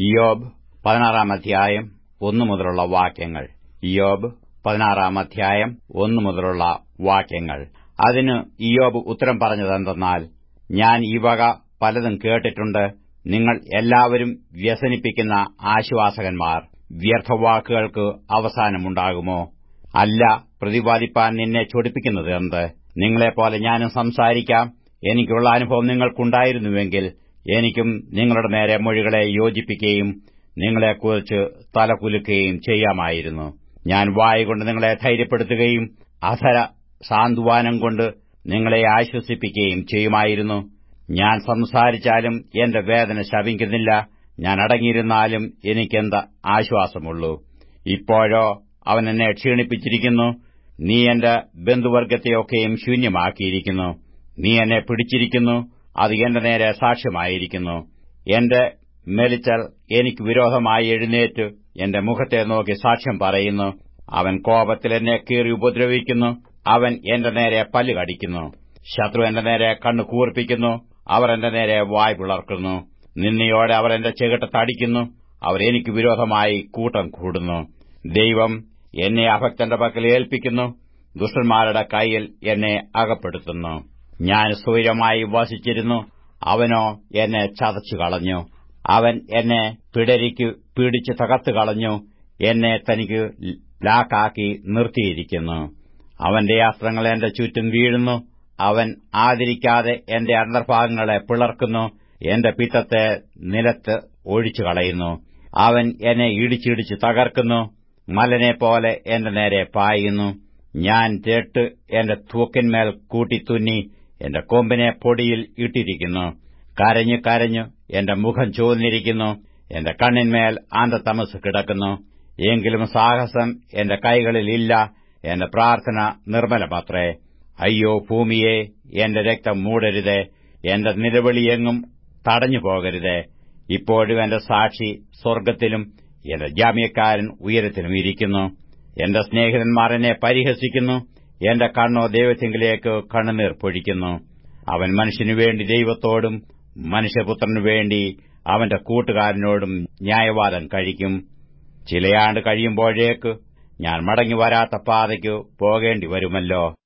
ഇയോബ് പതിനാറാം അധ്യായം ഒന്നു മുതലുള്ള വാക്യങ്ങൾ ഇയോബ് പതിനാറാം അധ്യായം ഒന്നു മുതലുള്ള വാക്യങ്ങൾ അതിന് ഇയോബ് ഉത്തരം പറഞ്ഞതെന്തെന്നാൽ ഞാൻ ഈ വക പലതും കേട്ടിട്ടുണ്ട് നിങ്ങൾ എല്ലാവരും വ്യസനിപ്പിക്കുന്ന ആശ്വാസകന്മാർ വ്യർത്ഥവാക്കുകൾക്ക് അവസാനമുണ്ടാകുമോ അല്ല പ്രതിപാദിപ്പാൻ നിന്നെ ചൊടിപ്പിക്കുന്നത് എന്ത് നിങ്ങളെപ്പോലെ ഞാനും സംസാരിക്കാം എനിക്കുള്ള അനുഭവം നിങ്ങൾക്കുണ്ടായിരുന്നുവെങ്കിൽ എനിക്കും നിങ്ങളുടെ നേരെ മൊഴികളെ യോജിപ്പിക്കുകയും നിങ്ങളെക്കുറിച്ച് തലകുലുക്കുകയും ചെയ്യാമായിരുന്നു ഞാൻ വായുകൊണ്ട് നിങ്ങളെ ധൈര്യപ്പെടുത്തുകയും അധര സാന്ത്വാനം കൊണ്ട് നിങ്ങളെ ആശ്വസിപ്പിക്കുകയും ചെയ്യുമായിരുന്നു ഞാൻ സംസാരിച്ചാലും എന്റെ വേദന ശവിക്കുന്നില്ല ഞാൻ അടങ്ങിയിരുന്നാലും എനിക്കെന്ത് ആശ്വാസമുള്ളൂ ഇപ്പോഴോ അവൻ എന്നെ ക്ഷീണിപ്പിച്ചിരിക്കുന്നു നീ എന്റെ ബന്ധുവർഗത്തെയൊക്കെയും ശൂന്യമാക്കിയിരിക്കുന്നു നീ എന്നെ പിടിച്ചിരിക്കുന്നു അത് എന്റെ നേരെ സാക്ഷ്യമായിരിക്കുന്നു എന്റെ മെലിച്ചൽ എനിക്ക് വിരോധമായി എഴുന്നേറ്റ് എന്റെ മുഖത്തെ നോക്കി സാക്ഷ്യം പറയുന്നു അവൻ കോപത്തിൽ എന്നെ കീറി ഉപദ്രവിക്കുന്നു അവൻ എന്റെ നേരെ പല്ല് കടിക്കുന്നു ശത്രു എന്റെ നേരെ കണ്ണു കൂർപ്പിക്കുന്നു അവർ എന്റെ നേരെ വായ് പിളർക്കുന്നു നിന്നയോടെ അവർ എന്റെ ചെകിട്ട തടിക്കുന്നു അവർ എനിക്ക് വിരോധമായി കൂട്ടം കൂടുന്നു ദൈവം എന്നെ അഭക്തന്റെ പക്കൽ ഏൽപ്പിക്കുന്നു ദുഷ്ടന്മാരുടെ കൈയിൽ എന്നെ അകപ്പെടുത്തുന്നു ഞാൻ സ്വൈരമായി വസിച്ചിരുന്നു അവനോ എന്നെ ചതച്ചു കളഞ്ഞു അവൻ എന്നെ പിടരിക്കു പിടിച്ച് തകർത്തു കളഞ്ഞു എന്നെ തനിക്ക് ലാക്കാക്കി നിർത്തിയിരിക്കുന്നു അവന്റെ അസ്ത്രങ്ങൾ എന്റെ ചുറ്റും വീഴുന്നു അവൻ ആദരിക്കാതെ എന്റെ അന്തർഭാഗങ്ങളെ പിളർക്കുന്നു എന്റെ പിത്തത്തെ നിലത്ത് ഒഴിച്ചു കളയുന്നു അവൻ എന്നെ ഇടിച്ചിടിച്ച് തകർക്കുന്നു മലനെപ്പോലെ എന്റെ നേരെ പായുന്നു ഞാൻ രട്ട് എന്റെ തൂക്കിന്മേൽ കൂട്ടിത്തുന്നി എന്റെ കൊമ്പിനെ പൊടിയിൽ ഇട്ടിരിക്കുന്നു കരഞ്ഞു കരഞ്ഞു എന്റെ മുഖം ചുവന്നിരിക്കുന്നു എന്റെ കണ്ണിന്മേൽ ആന്തതമസ് കിടക്കുന്നു എങ്കിലും സാഹസം എന്റെ കൈകളിൽ ഇല്ല എന്റെ പ്രാർത്ഥന നിർമ്മലമത്രേ അയ്യോ ഭൂമിയെ എന്റെ രക്തം മൂടരുതേ എന്റെ നിലവിളിയെങ്ങും തടഞ്ഞു പോകരുതേ ഇപ്പോഴും എന്റെ സാക്ഷി സ്വർഗ്ഗത്തിലും എന്റെ ജാമ്യക്കാരൻ ഉയരത്തിലും ഇരിക്കുന്നു എന്റെ സ്നേഹിതന്മാർ എന്നെ പരിഹസിക്കുന്നു എന്റെ കണ്ണോ ദൈവത്തിങ്കിലേക്ക് കണ്ണുനീർ പൊഴിക്കുന്നു അവൻ മനുഷ്യനുവേണ്ടി ദൈവത്തോടും മനുഷ്യപുത്രനു വേണ്ടി അവന്റെ കൂട്ടുകാരനോടും ന്യായവാദം കഴിക്കും ചിലയാണ്ട് കഴിയുമ്പോഴേക്ക് ഞാൻ മടങ്ങി വരാത്ത പാതയ്ക്കു പോകേണ്ടി വരുമല്ലോ